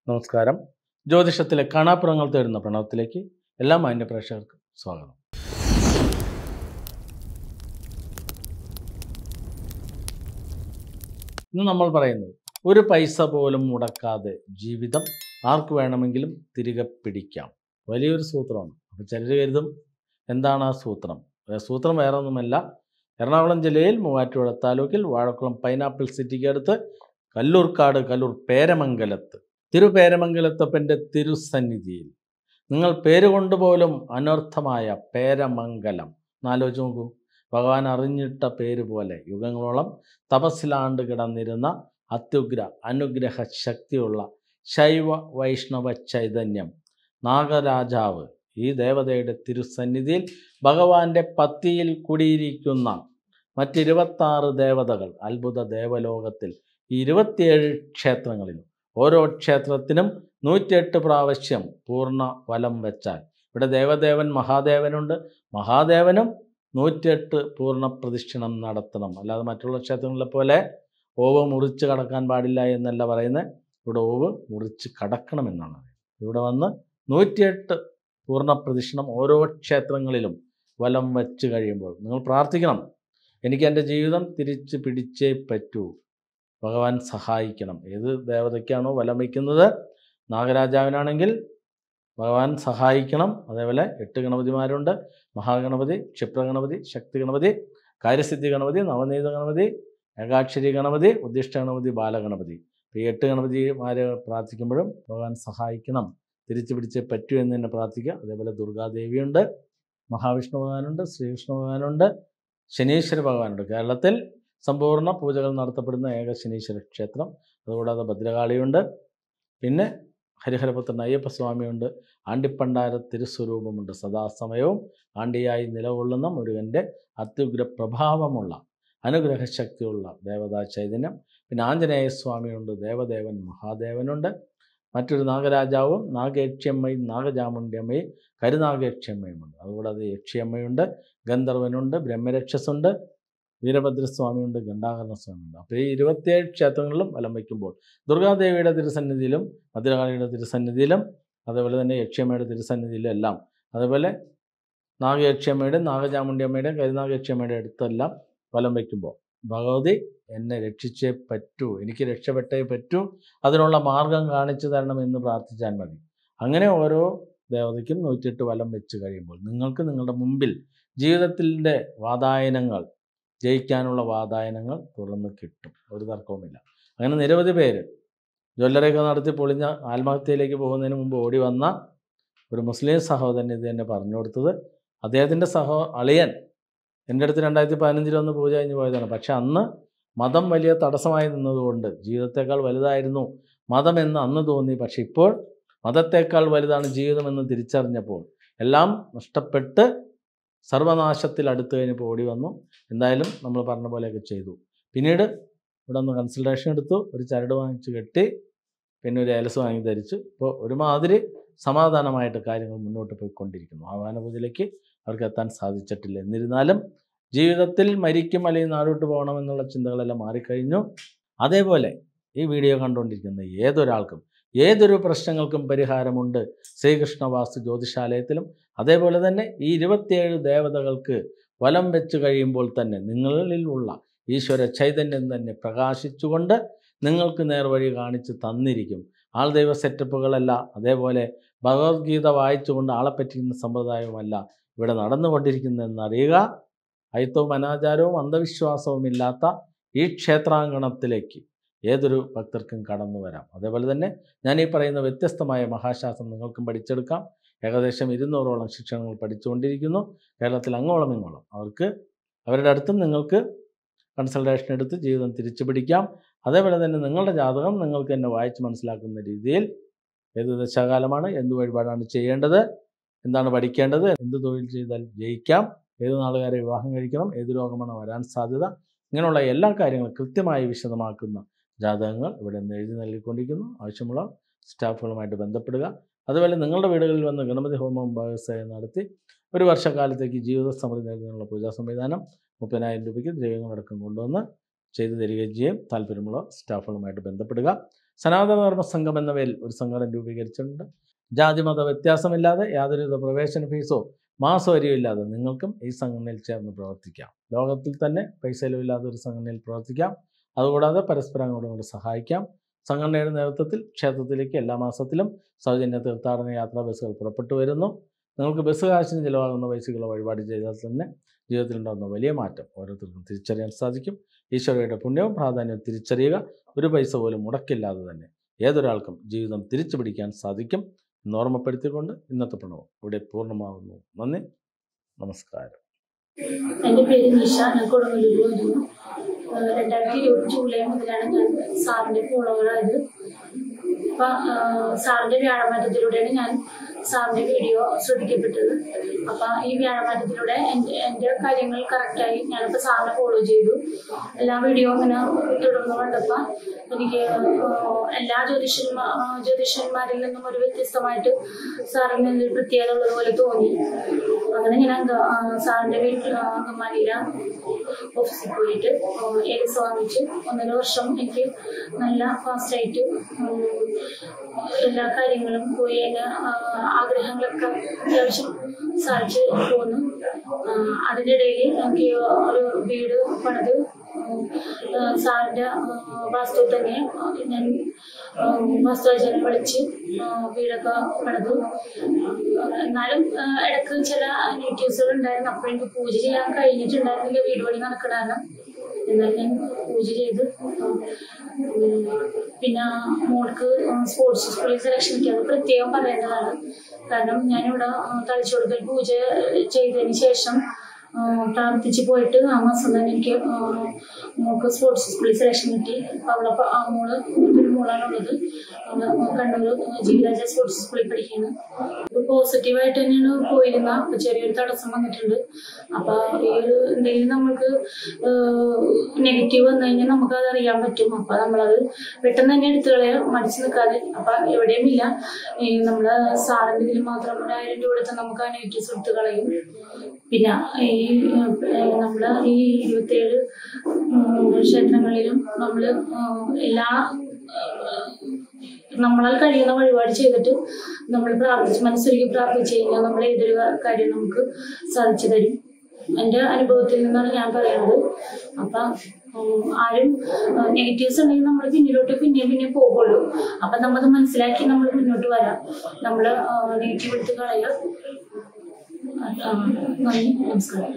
നമസ്കാരം ജ്യോതിഷത്തിലെ കാണാപ്പുറങ്ങൾ തേടുന്ന പ്രണവത്തിലേക്ക് എല്ലാ മാന്യ പ്രേക്ഷകർക്കും സ്വാഗതം ഇന്ന് നമ്മൾ പറയുന്നത് ഒരു പൈസ പോലും മുടക്കാതെ ജീവിതം ആർക്ക് വേണമെങ്കിലും തിരികെ പിടിക്കാം വലിയൊരു സൂത്രമാണ് അപ്പോൾ ചിലർ കരുതും എന്താണ് ആ സൂത്രം ഏ, സൂത്രം വേറെ ഒന്നുമല്ല എറണാകുളം ജില്ലയിൽ മൂവാറ്റുപുഴ താലൂക്കിൽ വാഴക്കുളം പൈനാപ്പിൾ സിറ്റിക്ക് അടുത്ത് കല്ലൂർക്കാട് കല്ലൂർ പേരമംഗലത്ത് തിരുപേരമംഗലത്തപ്പൻ്റെ തിരുസന്നിധിയിൽ നിങ്ങൾ പേര് കൊണ്ടുപോലും അനർത്ഥമായ പേരമംഗലം എന്നാലോചിച്ച് നോക്കൂ ഭഗവാൻ അറിഞ്ഞിട്ട പേര് പോലെ യുഗങ്ങളോളം തപസ്സിലാണ്ട് കിടന്നിരുന്ന അത്യുഗ്ര അനുഗ്രഹ ശക്തിയുള്ള ശൈവ വൈഷ്ണവ ചൈതന്യം നാഗരാജാവ് ഈ ദേവതയുടെ തിരുസന്നിധിയിൽ ഭഗവാന്റെ പത്തിയിൽ കുടിയിരിക്കുന്ന മറ്റിരുപത്താറ് ദേവതകൾ അത്ഭുത ദേവലോകത്തിൽ ഈ ഇരുപത്തിയേഴ് ക്ഷേത്രങ്ങളിലും ഓരോ ക്ഷേത്രത്തിനും നൂറ്റിയെട്ട് പ്രാവശ്യം പൂർണ്ണ വലം വെച്ചാൽ ഇവിടെ ദേവദേവൻ മഹാദേവനുണ്ട് മഹാദേവനും നൂറ്റിയെട്ട് പൂർണ്ണ പ്രദക്ഷിണം നടത്തണം അല്ലാതെ മറ്റുള്ള ക്ഷേത്രങ്ങളെ പോലെ ഓവ് മുറിച്ച് കടക്കാൻ പാടില്ല എന്നല്ല പറയുന്നത് ഇവിടെ ഓവ് മുറിച്ച് കടക്കണമെന്നാണ് ഇവിടെ വന്ന് നൂറ്റിയെട്ട് പൂർണ്ണ പ്രദക്ഷിണം ഓരോ ക്ഷേത്രങ്ങളിലും വലം വച്ച് കഴിയുമ്പോൾ നിങ്ങൾ പ്രാർത്ഥിക്കണം എനിക്ക് എൻ്റെ ജീവിതം തിരിച്ച് പിടിച്ചേ പറ്റൂ ഭഗവാൻ സഹായിക്കണം ഏത് ദേവതയ്ക്കാണോ വലം വയ്ക്കുന്നത് നാഗരാജാവിനാണെങ്കിൽ ഭഗവാൻ സഹായിക്കണം അതേപോലെ എട്ട് ഗണപതിമാരുണ്ട് മഹാഗണപതി ക്ഷിപ്രഗണപതി ശക്തി ഗണപതി കാര്യസിദ്ധി ഗണപതി നവനീത ഗണപതി ഏകാക്ഷരി ഗണപതി ഉദ്ദിഷ്ട ഗണപതി ബാലഗണപതി ഈ എട്ട് ഗണപതിമാരെ പ്രാർത്ഥിക്കുമ്പോഴും ഭഗവാൻ സഹായിക്കണം തിരിച്ചു പിടിച്ചേ പറ്റൂ എന്ന് തന്നെ പ്രാർത്ഥിക്കുക അതേപോലെ ദുർഗാദേവിയുണ്ട് മഹാവിഷ്ണു ഭഗവാനുണ്ട് ശ്രീകൃഷ്ണ ഭഗവാനുണ്ട് ശനീശ്വര ഭഗവാനുണ്ട് കേരളത്തിൽ സമ്പൂർണ്ണ പൂജകൾ നടത്തപ്പെടുന്ന ഏക ശനീശ്വര ക്ഷേത്രം അതുകൂടാതെ ഭദ്രകാളിയുണ്ട് പിന്നെ ഹരിഹരപുത്രൻ അയ്യപ്പസ്വാമിയുണ്ട് ആണ്ടിപ്പണ്ടാര തിരുസ്വരൂപമുണ്ട് സദാസമയവും ആണ്ടിയായി നിലകൊള്ളുന്ന മുരുകൻ്റെ അത്യുഗ്ര പ്രഭാവമുള്ള അനുഗ്രഹ ശക്തിയുള്ള ദേവതാ ചൈതന്യം പിന്നെ ആഞ്ജനേയ സ്വാമിയുണ്ട് ദേവദേവൻ മഹാദേവനുണ്ട് മറ്റൊരു നാഗരാജാവും നാഗയക്ഷിയമ്മയും നാഗചാമുണ്ഡിയമ്മയും കരുനാഗയക്ഷിയമ്മയുമുണ്ട് അതുകൂടാതെ യക്ഷിയമ്മയുണ്ട് ഗന്ധർവനുണ്ട് ബ്രഹ്മരക്ഷസുണ്ട് വീരഭദ്രസ്വാമിയുണ്ട് ഗണ്ടാകരണ സ്വാമിയുണ്ട് അപ്പോൾ ഈ ഇരുപത്തിയേഴ് ക്ഷേത്രങ്ങളിലും വലം വയ്ക്കുമ്പോൾ ദുർഗാദേവിയുടെ തിരുസന്നിധിയിലും ഭദ്രകാളിയുടെ തിരുസന്നിധിയിലും അതേപോലെ തന്നെ യക്ഷിയമ്മയുടെ തിരുസന്നിധിയിലും എല്ലാം അതേപോലെ നാഗയക്ഷിയമ്മയുടെയും നാഗചാമുണ്ഡിയമ്മയുടെയും കരുനാഗയക്ഷിയമ്മയുടെ അടുത്തെല്ലാം വലം വയ്ക്കുമ്പോൾ ഭഗവതി എന്നെ രക്ഷിച്ചേ പറ്റൂ എനിക്ക് രക്ഷപ്പെട്ടേ പറ്റൂ അതിനുള്ള മാർഗം കാണിച്ചു തരണം എന്ന് പ്രാർത്ഥിച്ചാൽ മതി അങ്ങനെ ഓരോ ദേവതയ്ക്കും നൂറ്റിയെട്ട് വലം വെച്ച് കഴിയുമ്പോൾ നിങ്ങൾക്ക് നിങ്ങളുടെ മുമ്പിൽ ജീവിതത്തിൻ്റെ വാതായനങ്ങൾ ജയിക്കാനുള്ള വാതായനങ്ങൾ തുറന്ന് കിട്ടും ഒരു തർക്കവുമില്ല അങ്ങനെ നിരവധി പേര് ജ്വല്ലറിയൊക്കെ നടത്തി പൊളിഞ്ഞ ആത്മഹത്യയിലേക്ക് പോകുന്നതിന് മുമ്പ് ഓടി വന്ന ഒരു മുസ്ലിം സഹോദരൻ ഇത് തന്നെ പറഞ്ഞു കൊടുത്തത് അദ്ദേഹത്തിൻ്റെ സഹോ അളിയൻ എൻ്റെ അടുത്ത് രണ്ടായിരത്തി പതിനഞ്ചിൽ ഒന്ന് പൂജ കഴിഞ്ഞ് പോയതാണ് പക്ഷെ അന്ന് മതം വലിയ തടസ്സമായി നിന്നതുകൊണ്ട് ജീവിതത്തേക്കാൾ വലുതായിരുന്നു മതമെന്ന് അന്ന് തോന്നി പക്ഷെ ഇപ്പോൾ മതത്തേക്കാൾ വലുതാണ് ജീവിതമെന്ന് തിരിച്ചറിഞ്ഞപ്പോൾ എല്ലാം നഷ്ടപ്പെട്ട് സർവനാശത്തിൽ അടുത്ത് കഴിഞ്ഞപ്പോൾ ഓടി വന്നു എന്തായാലും നമ്മൾ പറഞ്ഞ പോലെയൊക്കെ ചെയ്തു പിന്നീട് ഇവിടെ ഒന്ന് കൺസൾട്ടേഷൻ എടുത്തു ഒരു ചരട് വാങ്ങിച്ച് കെട്ടി പിന്നെ ഒരു ഏലസ് വാങ്ങി ധരിച്ചു ഇപ്പോൾ ഒരുമാതിരി സമാധാനമായിട്ട് കാര്യങ്ങൾ മുന്നോട്ട് പോയിക്കൊണ്ടിരിക്കുന്നു ആഹ്വാന പൂജയിലേക്ക് അവർക്ക് എത്താൻ സാധിച്ചിട്ടില്ല എന്നിരുന്നാലും ജീവിതത്തിൽ മരിക്കും അല്ലെങ്കിൽ നാടോട്ട് പോകണമെന്നുള്ള ചിന്തകളെല്ലാം മാറിക്കഴിഞ്ഞു അതേപോലെ ഈ വീഡിയോ കണ്ടുകൊണ്ടിരിക്കുന്ന ഏതൊരാൾക്കും ഏതൊരു പ്രശ്നങ്ങൾക്കും പരിഹാരമുണ്ട് ശ്രീകൃഷ്ണ വാസ്തു ജ്യോതിഷാലയത്തിലും അതേപോലെ തന്നെ ഈ ഇരുപത്തിയേഴ് ദേവതകൾക്ക് വലം വെച്ച് കഴിയുമ്പോൾ തന്നെ നിങ്ങളിൽ ഉള്ള ഈശ്വര ചൈതന്യം തന്നെ പ്രകാശിച്ചുകൊണ്ട് നിങ്ങൾക്ക് നേർവഴി കാണിച്ച് തന്നിരിക്കും ആൾദൈവ സെറ്റപ്പുകളല്ല അതേപോലെ ഭഗവത്ഗീത വായിച്ചുകൊണ്ട് ആളെ പറ്റിക്കുന്ന സമ്പ്രദായവുമല്ല ഇവിടെ നടന്നുകൊണ്ടിരിക്കുന്നതെന്ന് അറിയുക അയിത്തവും അനാചാരവും അന്ധവിശ്വാസവും ഇല്ലാത്ത ഈ ക്ഷേത്രാങ്കണത്തിലേക്ക് ഏതൊരു ഭക്തർക്കും കടന്നു വരാം അതേപോലെ തന്നെ ഞാൻ ഈ പറയുന്ന വ്യത്യസ്തമായ മഹാശാസ്ത്രം നിങ്ങൾക്കും പഠിച്ചെടുക്കാം ഏകദേശം ഇരുന്നൂറോളം ശിക്ഷണങ്ങൾ പഠിച്ചുകൊണ്ടിരിക്കുന്നു കേരളത്തിൽ അങ്ങോളം ഇങ്ങോളം അവർക്ക് അവരുടെ അടുത്തും നിങ്ങൾക്ക് കൺസൾട്ടേഷൻ എടുത്ത് ജീവിതം തിരിച്ചു പിടിക്കാം അതേപോലെ തന്നെ നിങ്ങളുടെ ജാതകം നിങ്ങൾക്ക് തന്നെ വായിച്ച് മനസ്സിലാക്കുന്ന രീതിയിൽ ഏത് ദശാകാലമാണ് എന്ത് വഴിപാടാണ് ചെയ്യേണ്ടത് എന്താണ് പഠിക്കേണ്ടത് എന്ത് തൊഴിൽ ചെയ്താൽ ജയിക്കാം ഏത് നാളുകാരെ വിവാഹം കഴിക്കണം ഏത് രോഗമാണ് വരാൻ സാധ്യത ഇങ്ങനെയുള്ള എല്ലാ കാര്യങ്ങളും കൃത്യമായി വിശദമാക്കുന്ന ജാതകങ്ങൾ ഇവിടെ നിന്ന് എഴുതി നൽകിക്കൊണ്ടിരിക്കുന്നു ആവശ്യമുള്ള സ്റ്റാഫുകളുമായിട്ട് ബന്ധപ്പെടുക അതുപോലെ നിങ്ങളുടെ വീടുകളിൽ വന്ന് ഗണപതി ഹോമം വ്യവസായം നടത്തി ഒരു വർഷക്കാലത്തേക്ക് ജീവിത സമൃദ്ധി നേടുന്നതിനുള്ള പൂജാ സംവിധാനം മുപ്പതിനായിരം രൂപയ്ക്ക് ദ്രവ്യങ്ങളടക്കം കൊണ്ടുവന്ന് ചെയ്തു തരികയും ചെയ്യും താല്പര്യമുള്ള സ്റ്റാഫുകളുമായിട്ട് ബന്ധപ്പെടുക സനാതന ധർമ്മ സംഘം എന്ന പേരിൽ ഒരു സംഘടന രൂപീകരിച്ചിട്ടുണ്ട് ജാതിമത വ്യത്യാസമില്ലാതെ യാതൊരുവിധ പ്രവേശന ഫീസോ മാസവരിയോ ഇല്ലാതെ നിങ്ങൾക്കും ഈ സംഘടനയിൽ ചേർന്ന് പ്രവർത്തിക്കാം ലോകത്തിൽ തന്നെ പൈസ ചെലവില്ലാതെ ഒരു സംഘടനയിൽ പ്രവർത്തിക്കാം അതുകൂടാതെ പരസ്പരം അങ്ങോട്ടും ഇങ്ങോട്ടും സഹായിക്കാം സംഘടനയുടെ നേതൃത്വത്തിൽ ക്ഷേത്രത്തിലേക്ക് എല്ലാ മാസത്തിലും സൗജന്യ തീർത്ഥാടന യാത്രാ ബസ്സുകൾ പുറപ്പെട്ടു വരുന്നു നിങ്ങൾക്ക് ബസ് കാശിന് ചിലവാകുന്ന പൈസകൾ വഴിപാട് ചെയ്താൽ തന്നെ ജീവിതത്തിലുണ്ടാകുന്ന വലിയ മാറ്റം ഓരോരുത്തർക്കും തിരിച്ചറിയാൻ സാധിക്കും ഈശ്വരയുടെ പുണ്യവും പ്രാധാന്യവും തിരിച്ചറിയുക ഒരു പൈസ പോലും മുടക്കില്ലാതെ തന്നെ ഏതൊരാൾക്കും ജീവിതം തിരിച്ചു പിടിക്കാൻ സാധിക്കും എന്ന് ഓർമ്മപ്പെടുത്തിക്കൊണ്ട് ഇന്നത്തെ പ്രണവം ഇവിടെ പൂർണ്ണമാകുന്നു നന്ദി നമസ്കാരം എൻ്റെ പേര് നിഷ ഞാൻ കൊടുങ്ങല്ലൂർ വരുന്നു ആഹ് രണ്ടായിരത്തി ഇരുപത് ജൂലൈ മുതലാണ് ഞാൻ സാറിൻ്റെ ഫോളോവറായത് അപ്പം സാറിൻ്റെ വ്യാഴമാറ്റത്തിലൂടെയാണ് ഞാൻ സാറിൻ്റെ വീഡിയോ ശ്രദ്ധിക്കപ്പെട്ടത് അപ്പം ഈ വ്യാഴമാറ്റത്തിലൂടെ എൻ്റെ എൻ്റെ കാര്യങ്ങൾ കറക്റ്റായി ഞാനിപ്പോൾ സാറിനെ ഫോളോ ചെയ്തു എല്ലാ വീഡിയോ ഇങ്ങനെ തുടർന്ന് കണ്ടപ്പോൾ എനിക്ക് ആഹ് എല്ലാ ജ്യോതിഷന്മാ ആഹ് ജ്യോതിഷന്മാരിൽ നിന്നും ഒരു വ്യത്യസ്തമായിട്ട് സാറിന് ഒരു പ്രത്യേകത ഉള്ളതുപോലെ തോന്നി അങ്ങനെ ഞാൻ അങ്ക ആ, സാറിന്റെ വീട്ടിൽ അങ്കമാലിയിലെ ഓഫീസിൽ പോയിട്ട് ഏകസ് വാങ്ങിച്ച് ഒന്നര വർഷം എനിക്ക് നല്ല ഫാസ്റ്റായിട്ട് എല്ലാ കാര്യങ്ങളും പോയി എൻ്റെ ആ, ആഗ്രഹങ്ങളൊക്കെ അത്യാവശ്യം സാധിച്ച് പോന്നു ആ, അതിനിടയിൽ എനിക്ക് ഒരു വീട് പണിത് ആ, സാറിന്റെ ആ, വാസ്തു തന്നെ ആ, ഞാൻ വാസ്തുവാചാരം വിളിച്ച് ആ, വീടൊക്കെ പണിതു എന്നാലും ആ, ഇടയ്ക്ക് ചില നെഗറ്റീവ്സുകൾ ഉണ്ടായിരുന്നു അപ്പോൾ എനിക്ക് പൂജ ചെയ്യാൻ കഴിഞ്ഞിട്ടുണ്ടായിരുന്നില്ല വീട് പണി നടക്കണതാണ് എന്നാൽ ഞാൻ പൂജ ചെയ്ത് ഉം, പിന്നെ മോൾക്ക് സ്പോർട്സ് സ്കൂളിൽ സെലക്ഷൻ കിട്ടിയത് പ്രത്യേകം പറയേണ്ടതാണ് കാരണം ഞാനിവിടെ ആ, തളിച്ചുകൊടുക്കൽ പൂജ ചെയ്തതിന് ശേഷം ആ, പ്രാർത്ഥിച്ച് പോയിട്ട് ആ മാസം തന്നെ എനിക്ക് ആ, മോൾക്ക് സ്പോർട്സ് സ്കൂളിൽ സെലക്ഷൻ കിട്ടി അപ്പോൾ അവളെ പ- ആ മോള് ഒരു മോളാണുള്ളത് അവള് കണ്ണൂർ ജീവിരാജ സ്പോർട്സ് സ്കൂളിൽ പഠിക്കുന്നത് ഇപ്പോൾ പോസിറ്റീവായിട്ട് തന്നെയാണ് പോയിരുന്ന അപ്പോൾ ചെറിയൊരു തടസ്സം വന്നിട്ടുണ്ട് അപ്പോൾ ഈ ഒരു എന്തെങ്കിലും നമ്മൾക്ക് നെഗറ്റീവ് വന്നു കഴിഞ്ഞാൽ നമുക്ക് അത് അറിയാൻ പറ്റും അപ്പോൾ നമ്മളത് പെട്ടെന്ന് തന്നെ എടുത്തു കളയാൻ മടിച്ചു നിൽക്കാതെ അപ്പം എവിടെയും ഇല്ല ഈ നമ്മുടെ സാറിൻ്റെ ഇതിൽ മാത്രം ഒരു ആയിരം രൂപ എടുത്താൽ നമുക്ക് ആ നെഗറ്റീവ്സ് എടുത്ത് കളയും പിന്നെ ഈ ഏഹ്, നമ്മുടെ ഈ ഇരുപത്തേഴ് ഉം, ക്ഷേത്രങ്ങളിലും നമ്മൾ എല്ലാ ഏഹ്, നമ്മളാൽ കഴിയുന്ന വഴിപാട് ചെയ്തിട്ട് നമ്മൾ പ്രാർത്ഥിച്ച് മനസ്സൊരുക്കി പ്രാർത്ഥിച്ചു കഴിഞ്ഞാൽ നമ്മൾ ഏതൊരു കാര്യം നമുക്ക് സാധിച്ചു തരും എൻ്റെ അനുഭവത്തിൽ നിന്നാണ് ഞാൻ പറയുന്നത് അപ്പം ഉം, ആരും നെഗറ്റീവ്സ് ഉണ്ടെങ്കിൽ നമ്മൾ പിന്നിലോട്ട് പിന്നെയും പിന്നെയും പോകുള്ളൂ അപ്പം നമ്മത് മനസ്സിലാക്കി നമ്മൾ മുന്നോട്ട് വരാം നമ്മൾ നെഗറ്റീവ് എടുത്ത് കളയുക ആ, നന്ദി നമസ്കാരം